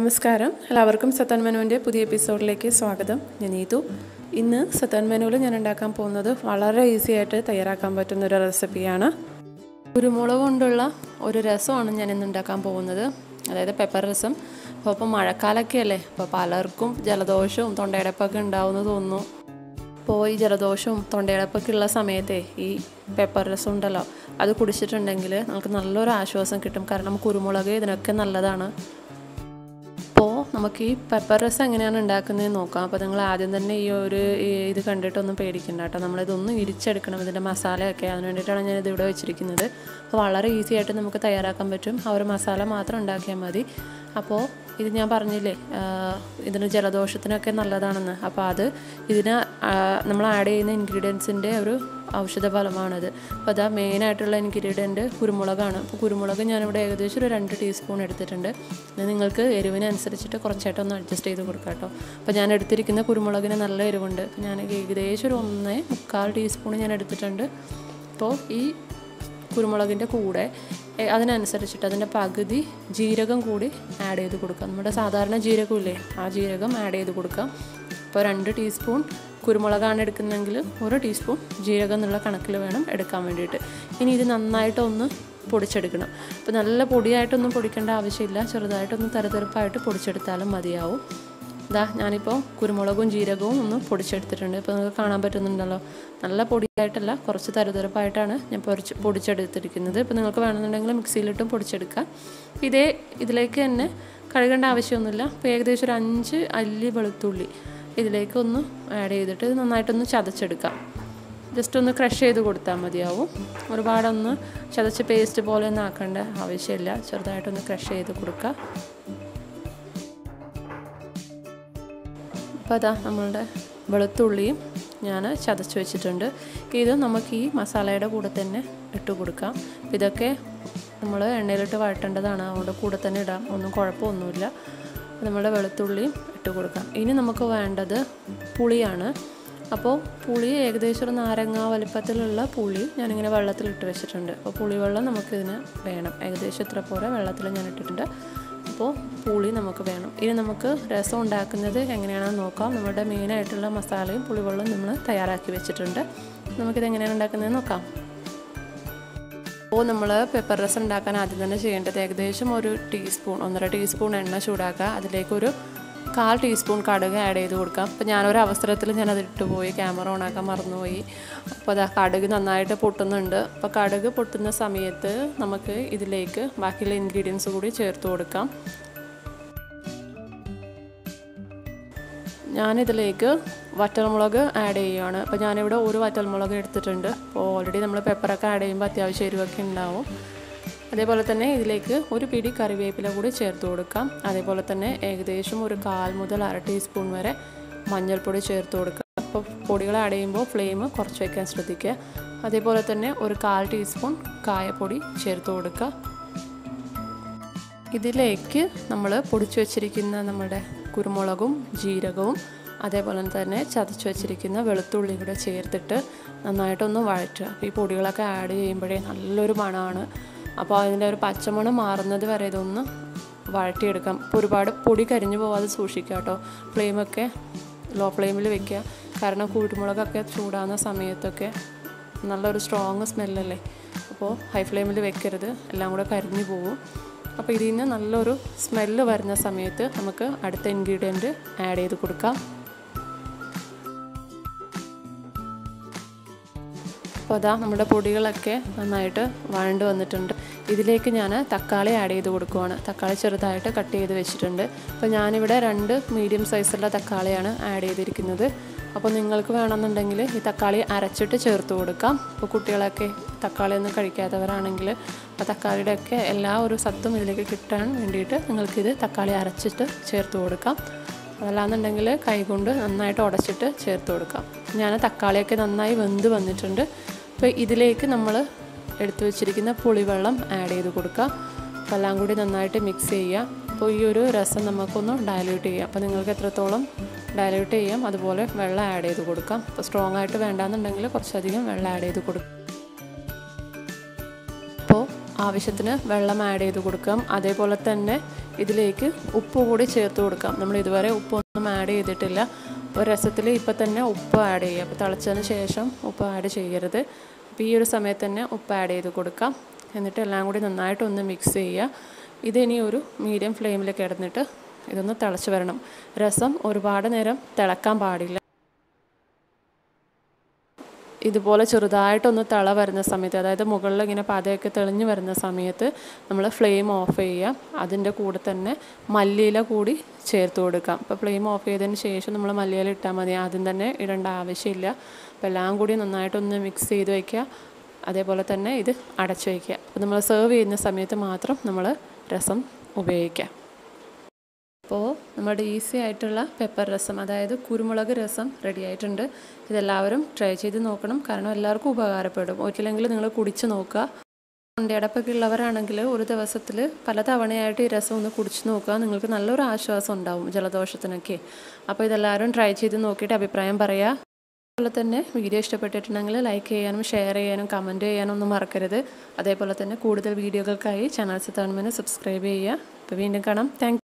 നമസ്കാരം എല്ലാവർക്കും സത്തൻ മെനുവിൻ്റെ പുതിയ എപ്പിസോഡിലേക്ക് സ്വാഗതം ഞാൻ നീതു ഇന്ന് സത്തൻ മെനുവിൽ ഞാൻ ഉണ്ടാക്കാൻ പോകുന്നത് വളരെ ഈസി ആയിട്ട് തയ്യാറാക്കാൻ പറ്റുന്ന ഒരു റെസിപ്പിയാണ് കുരുമുളക് കൊണ്ടുള്ള ഒരു രസമാണ് ഞാൻ ഇന്ന് ഉണ്ടാക്കാൻ പോകുന്നത് അതായത് പെപ്പർ രസം അപ്പോൾ ഇപ്പോൾ മഴക്കാലമൊക്കെ അല്ലേ അപ്പോൾ പലർക്കും ജലദോഷവും തൊണ്ടയടപ്പൊക്കെ ഉണ്ടാവുമെന്ന് തോന്നുന്നു അപ്പോൾ ഈ ജലദോഷവും തൊണ്ടയടപ്പൊക്കെ ഉള്ള സമയത്തെ ഈ പെപ്പർ രസം ഉണ്ടല്ലോ അത് കുടിച്ചിട്ടുണ്ടെങ്കിൽ നമുക്ക് നല്ലൊരു ആശ്വാസം കിട്ടും കാരണം കുരുമുളക് ഇതിനൊക്കെ നല്ലതാണ് അപ്പോൾ നമുക്ക് ഈ പെപ്പർ രസം എങ്ങനെയാണ് ഉണ്ടാക്കുന്നതെന്ന് നോക്കാം അപ്പോൾ നിങ്ങൾ ആദ്യം തന്നെ ഈ ഒരു ഈ ഇത് കണ്ടിട്ടൊന്നും പേടിക്കണ്ട കേട്ടോ നമ്മളിതൊന്നും ഇരിച്ചെടുക്കണം ഇതിൻ്റെ മസാലയൊക്കെ അതിന് വേണ്ടിയിട്ടാണ് ഞാൻ ഇത് ഇവിടെ വെച്ചിരിക്കുന്നത് അപ്പോൾ വളരെ ഈസി ആയിട്ട് നമുക്ക് തയ്യാറാക്കാൻ പറ്റും ആ ഒരു മസാല മാത്രം ഉണ്ടാക്കിയാൽ മതി അപ്പോൾ ഇത് ഞാൻ പറഞ്ഞില്ലേ ഇതിന് ജലദോഷത്തിനൊക്കെ നല്ലതാണെന്ന് അപ്പോൾ അത് ഇതിന് നമ്മൾ ആഡ് ചെയ്യുന്ന ഇൻഗ്രീഡിയൻസിൻ്റെ ഒരു ഔഷധ ഫലമാണത് അപ്പോൾ അതാ മെയിനായിട്ടുള്ള ഇൻഗ്രീഡിയൻറ്റ് കുരുമുളകാണ് അപ്പോൾ കുരുമുളക് ഞാനിവിടെ ഏകദേശം ഒരു രണ്ട് ടീസ്പൂൺ എടുത്തിട്ടുണ്ട് ഇത് നിങ്ങൾക്ക് എരിവിനനുസരിച്ചിട്ട് കുറച്ചായിട്ട് ഒന്ന് അഡ്ജസ്റ്റ് ചെയ്ത് കൊടുക്കാം കേട്ടോ അപ്പോൾ ഞാൻ എടുത്തിരിക്കുന്ന കുരുമുളകിന് നല്ല എരിവുണ്ട് അപ്പോൾ ഞാൻ ഏകദേശം ഒരു ഒന്നേ മുക്കാൽ ടീസ്പൂൺ ഞാൻ എടുത്തിട്ടുണ്ട് അപ്പോൾ ഈ കുരുമുളകിൻ്റെ കൂടെ അതിനനുസരിച്ചിട്ട് അതിൻ്റെ പകുതി ജീരകം കൂടി ആഡ് ചെയ്ത് കൊടുക്കാം നമ്മുടെ സാധാരണ ജീരകമില്ലേ ആ ജീരകം ആഡ് ചെയ്ത് കൊടുക്കാം ഇപ്പോൾ രണ്ട് ടീസ്പൂൺ കുരുമുളകാണ് എടുക്കുന്നതെങ്കിൽ ഒരു ടീസ്പൂൺ ജീരകം എന്നുള്ള കണക്കിൽ വേണം എടുക്കാൻ വേണ്ടിയിട്ട് ഇനി ഇത് നന്നായിട്ടൊന്ന് പൊടിച്ചെടുക്കണം അപ്പോൾ നല്ല പൊടിയായിട്ടൊന്നും പൊടിക്കേണ്ട ആവശ്യമില്ല ചെറുതായിട്ടൊന്ന് തരതെറുപ്പായിട്ട് പൊടിച്ചെടുത്താലും മതിയാവും ഇതാ ഞാനിപ്പോൾ കുരുമുളകും ജീരകവും ഒന്ന് പൊടിച്ചെടുത്തിട്ടുണ്ട് ഇപ്പോൾ നിങ്ങൾക്ക് കാണാൻ പറ്റുന്നുണ്ടല്ലോ നല്ല പൊടിയായിട്ടല്ല കുറച്ച് തരുതരപ്പായിട്ടാണ് ഞാൻ പൊടിച്ച് പൊടിച്ചെടുത്തിരിക്കുന്നത് ഇപ്പോൾ നിങ്ങൾക്ക് വേണമെന്നുണ്ടെങ്കിൽ മിക്സിയിലിട്ടും പൊടിച്ചെടുക്കാം ഇതേ ഇതിലേക്ക് തന്നെ കഴുകേണ്ട ആവശ്യമൊന്നുമില്ല ഇപ്പോൾ ഏകദേശം ഒരു അഞ്ച് അല്ലി വെളുത്തുള്ളി ഇതിലേക്ക് ഒന്ന് ആഡ് ചെയ്തിട്ട് ഇത് നന്നായിട്ടൊന്ന് ചതച്ചെടുക്കാം ജസ്റ്റ് ഒന്ന് ക്രഷ് ചെയ്ത് കൊടുത്താൽ മതിയാവും ഒരുപാടൊന്ന് ചതച്ച് പേസ്റ്റ് പോലെ ഒന്നും ആക്കേണ്ട ആവശ്യമില്ല ചെറുതായിട്ടൊന്ന് ക്രഷ് ചെയ്ത് കൊടുക്കുക അപ്പോൾ അതാ നമ്മളുടെ വെളുത്തുള്ളിയും ഞാൻ ചതച്ച് വെച്ചിട്ടുണ്ട് ഇത് നമുക്ക് ഈ മസാലയുടെ കൂടെ തന്നെ ഇട്ട് കൊടുക്കാം ഇതൊക്കെ നമ്മൾ എണ്ണയിലിട്ട് വഴട്ടേണ്ടതാണ് അതുകൊണ്ട് കൂടെ തന്നെ ഇടാം ഒന്നും കുഴപ്പമൊന്നുമില്ല നമ്മുടെ വെളുത്തുള്ളിയും ഇട്ട് കൊടുക്കാം ഇനി നമുക്ക് വേണ്ടത് പുളിയാണ് അപ്പോൾ പുളി ഏകദേശം ഒരു നാരങ്ങ വലിപ്പത്തിലുള്ള പുളി ഞാനിങ്ങനെ വെള്ളത്തിലിട്ട് വെച്ചിട്ടുണ്ട് അപ്പോൾ പുളിവെള്ളം നമുക്കിതിന് വേണം ഏകദേശം ഇത്ര പോലെ വെള്ളത്തിൽ ഞാൻ ഇട്ടിട്ടുണ്ട് അപ്പോൾ പുളി നമുക്ക് വേണം ഇനി നമുക്ക് രസം ഉണ്ടാക്കുന്നത് എങ്ങനെയാണെന്ന് നോക്കാം നമ്മുടെ മെയിനായിട്ടുള്ള മസാലയും പുളിവെള്ളം നമ്മൾ തയ്യാറാക്കി വെച്ചിട്ടുണ്ട് നമുക്കിത് എങ്ങനെയാണ് ഉണ്ടാക്കുന്നത് നോക്കാം അപ്പോൾ നമ്മൾ പെപ്പർ രസം ഉണ്ടാക്കാൻ ആദ്യം തന്നെ ചെയ്യേണ്ടത് ഏകദേശം ഒരു ടീസ്പൂൺ ഒന്നര ടീസ്പൂൺ എണ്ണ ചൂടാക്കുക അതിലേക്കൊരു കാൽ ടീസ്പൂൺ കടുക് ആഡ് ചെയ്ത് കൊടുക്കാം അപ്പോൾ ഞാനൊരു അവസരത്തിൽ ഞാനത് ഇട്ടുപോയി ക്യാമറ ഓണാക്കാൻ മറന്നുപോയി അപ്പോൾ അതാ കടുക് നന്നായിട്ട് പൊട്ടുന്നുണ്ട് അപ്പോൾ കടുക് പൊട്ടുന്ന സമയത്ത് നമുക്ക് ഇതിലേക്ക് ബാക്കിയുള്ള ഇൻഗ്രീഡിയൻസ് കൂടി ചേർത്ത് കൊടുക്കാം ഞാനിതിലേക്ക് വറ്റൽമുളക് ആഡ് ചെയ്യുകയാണ് അപ്പോൾ ഞാനിവിടെ ഒരു വറ്റൽമുളക് എടുത്തിട്ടുണ്ട് അപ്പോൾ ഓൾറെഡി നമ്മൾ പെപ്പറൊക്കെ ആഡ് ചെയ്യുമ്പോൾ അത്യാവശ്യം എരിവൊക്കെ ഉണ്ടാവും അതേപോലെ തന്നെ ഇതിലേക്ക് ഒരു പിടി കറിവേപ്പില കൂടി ചേർത്ത് കൊടുക്കാം അതേപോലെ തന്നെ ഏകദേശം ഒരു കാൽ മുതൽ അര ടീസ്പൂൺ വരെ മഞ്ഞൾപ്പൊടി ചേർത്ത് കൊടുക്കുക അപ്പോൾ പൊടികൾ ആഡ് ചെയ്യുമ്പോൾ ഫ്ലെയിം കുറച്ച് വയ്ക്കാൻ ശ്രദ്ധിക്കുക അതേപോലെ തന്നെ ഒരു കാൽ ടീസ്പൂൺ കായപ്പൊടി ചേർത്ത് കൊടുക്കുക ഇതിലേക്ക് നമ്മൾ പൊടിച്ചു വച്ചിരിക്കുന്ന നമ്മുടെ കുരുമുളകും ജീരകവും അതേപോലെ തന്നെ ചതച്ച് വെച്ചിരിക്കുന്ന വെളുത്തുള്ളി കൂടെ ചേർത്തിട്ട് നന്നായിട്ടൊന്ന് വഴറ്റുക അപ്പോൾ ഈ പൊടികളൊക്കെ ആഡ് ചെയ്യുമ്പോഴേ നല്ലൊരു മണമാണ് അപ്പോൾ അതിൻ്റെ ഒരു പച്ചമണം മാറുന്നത് വരെ ഇതൊന്ന് വഴറ്റിയെടുക്കാം ഇപ്പോൾ ഒരുപാട് പൊടി കരിഞ്ഞു പോവാതെ സൂക്ഷിക്കുക കേട്ടോ ഫ്ലെയിമൊക്കെ ലോ ഫ്ലെയിമിൽ വെക്കുക കാരണം കുരുമുളകൊക്കെ ചൂടാകുന്ന സമയത്തൊക്കെ നല്ലൊരു സ്ട്രോങ് സ്മെല്ലല്ലേ അപ്പോൾ ഹൈ ഫ്ലെയിമിൽ വെക്കരുത് എല്ലാം കൂടെ കരിഞ്ഞു പോകും അപ്പോൾ ഇതിൽ നിന്ന് നല്ലൊരു സ്മെല്ല് വരുന്ന സമയത്ത് നമുക്ക് അടുത്ത ഇൻഗ്രീഡിയൻറ്റ് ആഡ് ചെയ്ത് കൊടുക്കാം അപ്പോൾ അതാ നമ്മുടെ പൊടികളൊക്കെ നന്നായിട്ട് വഴണ്ട് വന്നിട്ടുണ്ട് ഇതിലേക്ക് ഞാൻ തക്കാളി ആഡ് ചെയ്ത് കൊടുക്കുവാണ് തക്കാളി ചെറുതായിട്ട് കട്ട് ചെയ്ത് വെച്ചിട്ടുണ്ട് അപ്പോൾ ഞാനിവിടെ രണ്ട് മീഡിയം സൈസുള്ള തക്കാളിയാണ് ആഡ് ചെയ്തിരിക്കുന്നത് അപ്പോൾ നിങ്ങൾക്ക് വേണമെന്നുണ്ടെങ്കിൽ ഈ തക്കാളി അരച്ചിട്ട് ചേർത്ത് കൊടുക്കാം ഇപ്പോൾ കുട്ടികളൊക്കെ തക്കാളി ഒന്നും കഴിക്കാത്തവരാണെങ്കിൽ ആ തക്കാളിയുടെയൊക്കെ എല്ലാ ഒരു സത്തും ഇതിലേക്ക് കിട്ടാൻ വേണ്ടിയിട്ട് നിങ്ങൾക്കിത് തക്കാളി അരച്ചിട്ട് ചേർത്ത് കൊടുക്കാം അതല്ലാന്നുണ്ടെങ്കിൽ കൈകൊണ്ട് നന്നായിട്ട് ഉടച്ചിട്ട് ചേർത്ത് കൊടുക്കാം ഞാൻ തക്കാളിയൊക്കെ നന്നായി വെന്ത് വന്നിട്ടുണ്ട് അപ്പോൾ ഇതിലേക്ക് നമ്മൾ എടുത്തു വെച്ചിരിക്കുന്ന പുളിവെള്ളം ആഡ് ചെയ്ത് കൊടുക്കുക അപ്പോൾ എല്ലാം കൂടി നന്നായിട്ട് മിക്സ് ചെയ്യുക അപ്പോൾ ഈ ഒരു രസം നമുക്കൊന്ന് ഡയല്യൂട്ട് ചെയ്യാം അപ്പോൾ നിങ്ങൾക്ക് എത്രത്തോളം ഡയല്യൂട്ട് ചെയ്യാം അതുപോലെ വെള്ളം ആഡ് ചെയ്ത് കൊടുക്കാം അപ്പോൾ സ്ട്രോങ് ആയിട്ട് വേണ്ടാന്നുണ്ടെങ്കിൽ കുറച്ചധികം വെള്ളം ആഡ് ചെയ്ത് കൊടുക്കും അപ്പോൾ ആവശ്യത്തിന് വെള്ളം ആഡ് ചെയ്ത് കൊടുക്കാം അതേപോലെ തന്നെ ഇതിലേക്ക് ഉപ്പ് കൂടി ചേർത്ത് കൊടുക്കാം നമ്മൾ ഇതുവരെ ഉപ്പൊന്നും ആഡ് ചെയ്തിട്ടില്ല അപ്പോൾ രസത്തിൽ ഇപ്പം തന്നെ ഉപ്പ് ആഡ് ചെയ്യുക അപ്പോൾ തിളച്ചതിന് ശേഷം ഉപ്പ് ആഡ് ചെയ്യരുത് അപ്പോൾ ഈ ഒരു സമയത്ത് തന്നെ ഉപ്പ് ആഡ് ചെയ്ത് കൊടുക്കാം എന്നിട്ട് എല്ലാം കൂടി നന്നായിട്ടൊന്ന് മിക്സ് ചെയ്യുക ഇതിനി ഒരു മീഡിയം ഫ്ലെയിമിൽ കിടന്നിട്ട് ഇതൊന്ന് തിളച്ച് വരണം രസം ഒരുപാട് നേരം തിളക്കാൻ പാടില്ല ഇതുപോലെ ചെറുതായിട്ടൊന്ന് തിള വരുന്ന സമയത്ത് അതായത് മുകളിൽ ഇങ്ങനെ പതയൊക്കെ തെളിഞ്ഞ് വരുന്ന സമയത്ത് നമ്മൾ ഫ്ലെയിം ഓഫ് ചെയ്യുക അതിൻ്റെ കൂടെ തന്നെ മല്ലിയില കൂടി ചേർത്ത് കൊടുക്കാം അപ്പോൾ ഫ്ലെയിം ഓഫ് ചെയ്തതിന് ശേഷം നമ്മൾ മല്ലിയില ഇട്ടാൽ മതി ആദ്യം തന്നെ ഇടേണ്ട ആവശ്യമില്ല അപ്പോൾ എല്ലാം കൂടി നന്നായിട്ടൊന്ന് മിക്സ് ചെയ്ത് വയ്ക്കുക അതേപോലെ തന്നെ ഇത് അടച്ചു വയ്ക്കുക അപ്പോൾ നമ്മൾ സെർവ് ചെയ്യുന്ന സമയത്ത് മാത്രം നമ്മൾ രസം ഉപയോഗിക്കുക അപ്പോൾ നമ്മുടെ ഈസി ആയിട്ടുള്ള പെപ്പർ രസം അതായത് കുരുമുളക് രസം റെഡി ആയിട്ടുണ്ട് ഇതെല്ലാവരും ട്രൈ ചെയ്ത് നോക്കണം കാരണം എല്ലാവർക്കും ഉപകാരപ്പെടും ഒരിക്കലെങ്കിലും നിങ്ങൾ കുടിച്ച് നോക്കുക തൊണ്ടയടപ്പൊക്കെ ഉള്ളവരാണെങ്കിൽ ഒരു ദിവസത്തിൽ പല തവണയായിട്ട് ഈ രസം ഒന്ന് കുടിച്ച് നോക്കുക നിങ്ങൾക്ക് നല്ലൊരു ആശ്വാസം ഉണ്ടാവും ജലദോഷത്തിനൊക്കെ അപ്പോൾ ഇതെല്ലാവരും ട്രൈ ചെയ്ത് നോക്കിയിട്ട് അഭിപ്രായം പറയുക അതുപോലെ തന്നെ വീഡിയോ ഇഷ്ടപ്പെട്ടിട്ടുണ്ടെങ്കിൽ ലൈക്ക് ചെയ്യാനും ഷെയർ ചെയ്യാനും കമൻറ്റ് ചെയ്യാനും ഒന്നും മറക്കരുത് അതേപോലെ തന്നെ കൂടുതൽ വീഡിയോകൾക്കായി ചാനൽ സിത്താൺമെന്ന് സബ്സ്ക്രൈബ് ചെയ്യുക അപ്പോൾ വീണ്ടും കാണാം താങ്ക്